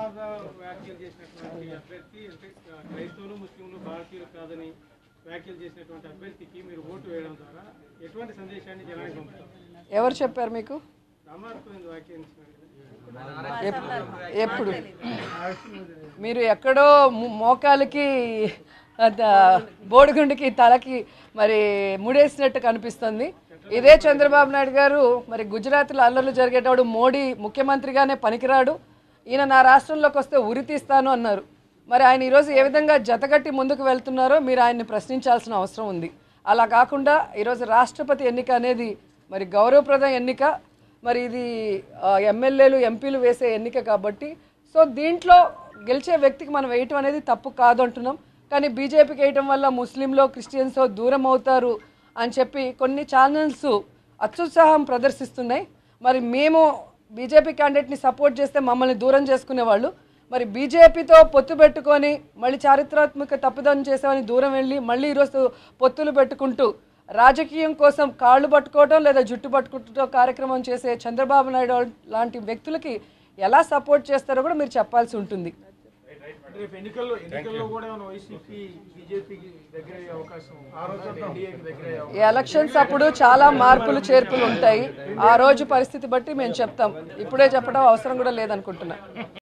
వివాద వ్యాఖ్యలు చేసినటువంటి అభ్యర్థి అంటే క్రైస్తవులు ముస్లింలు భారతీయులు కాదని వ్యాఖ్యలు చేసినటువంటి అభ్యర్థికి మీరు ఓటు వేయడం ద్వారా ఎటువంటి సందేశాన్ని జనానికి పంపుతారు ఎవరు చెప్పారు మీకు రామారావు కోవింద్ వ్యాఖ్యానించినారు కదా. ఎప్- ఎప్పుడు మీరు ఎక్కడో ము- మోకాలకి అద- బోడిగుండికి తలకి మరి ముడేసినట్టు కనిపిస్తుంది ఇదే చంద్రబాబు నాయుడు గారు మరి గుజరాత్లో అల్లర్లు జరిగేటప్పుడు మోడీ ముఖ్యమంత్రిగానే పనికిరాడు ఈయన నా రాష్ట్రంలోకి వస్తే ఉరి తీస్తాను అన్నారు మరి ఆయన ఈరోజు ఏ విధంగా జతగట్టి ముందుకు వెళ్తున్నారో మీరు ఆయన్ని ప్రశ్నించాల్సిన అవసరం ఉంది అలా కాకుండా ఈరోజు రాష్ట్రపతి ఎన్నిక అనేది మరి గౌరవప్రద ఎన్నిక మరి ఇది ఆ, ఎమ్మెల్యేలు ఎంపీలు వేసే ఎన్నిక కాబట్టి సో దీంట్లో గెలిచే వ్యక్తికి మనం వేయటం అనేది తప్పు కాదు అంటున్నాం కానీ బీజేపీకి వేయటం వల్ల ముస్లింలో క్రిస్టియన్స్ దూరం అవుతారు అని చెప్పి కొన్ని ఛానల్స్ అత్యుత్సాహం ప్రదర్శిస్తున్నాయి మరి మేము బీజేపీ క్యాండిడేట్ని సపోర్ట్ చేస్తే మమ్మల్ని దూరం చేసుకునే వాళ్ళు మరి బీజేపీతో పొత్తు పెట్టుకొని మళ్ళీ చారిత్రాత్మక తప్పిదం చేసామని దూరం వెళ్ళి మళ్ళీ ఈరోజు పొత్తులు పెట్టుకుంటూ రాజకీయం కోసం కాళ్ళు పట్టుకోవటం లేదా జుట్టు పట్టుకుంటూ కార్యక్రమం చేసే చంద్రబాబు నాయుడు లాంటి వ్యక్తులకి ఎలా సపోర్ట్ చేస్తారో కూడా మీరు చెప్పాల్సి ఉంటుంది రేపు ఎన్నికల్లో ఎన్నికల్లో కూడా ఏమైనా వైసీపీ బీజేపీకి దగ్గర అయ్యే అవకాశం ఆ రోజు ఎన్డీఏకి దగ్గర అయ్యే ఈ ఎలక్షన్స్ అప్పుడు చాలా మార్పులు చేర్పులు ఉంటాయి ఆ రోజు పరిస్థితి బట్టి మేము చెప్తాం ఇప్పుడే చెప్పడం అవసరం కూడా లేదనుకుంటున్నా